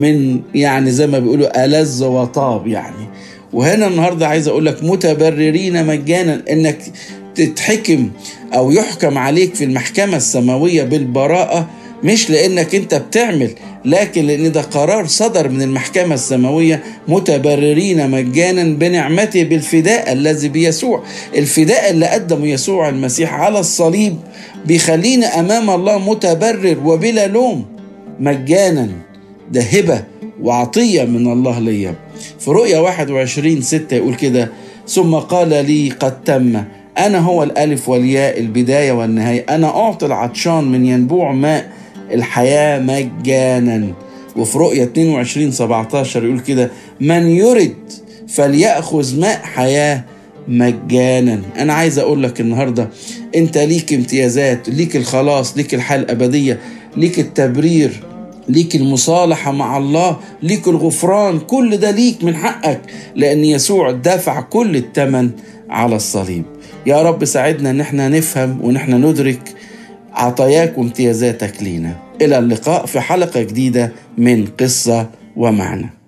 من يعني زي ما بيقولوا ألذ وطاب يعني وهنا النهارده عايز اقول لك متبررين مجانا انك تتحكم او يحكم عليك في المحكمه السماويه بالبراءه مش لانك انت بتعمل لكن لان ده قرار صدر من المحكمه السماويه متبررين مجانا بنعمته بالفداء الذي بيسوع الفداء اللي قدمه يسوع المسيح على الصليب بيخلينا امام الله متبرر وبلا لوم مجانا ده هبه وعطيه من الله ليا في رؤيا 21 6 يقول كده ثم قال لي قد تم أنا هو الألف والياء البداية والنهاية أنا أعطي العطشان من ينبوع ماء الحياة مجانا وفي رؤيا 22 17 يقول كده من يرد فليأخذ ماء حياة مجانا أنا عايز أقول لك النهاردة أنت ليك امتيازات ليك الخلاص ليك الحياة الأبدية ليك التبرير ليك المصالحة مع الله ليك الغفران كل ده ليك من حقك لأن يسوع دفع كل الثمن على الصليب يا رب ساعدنا ان احنا نفهم وان احنا ندرك عطاياك وامتيازاتك لينا الى اللقاء في حلقة جديدة من قصة ومعنى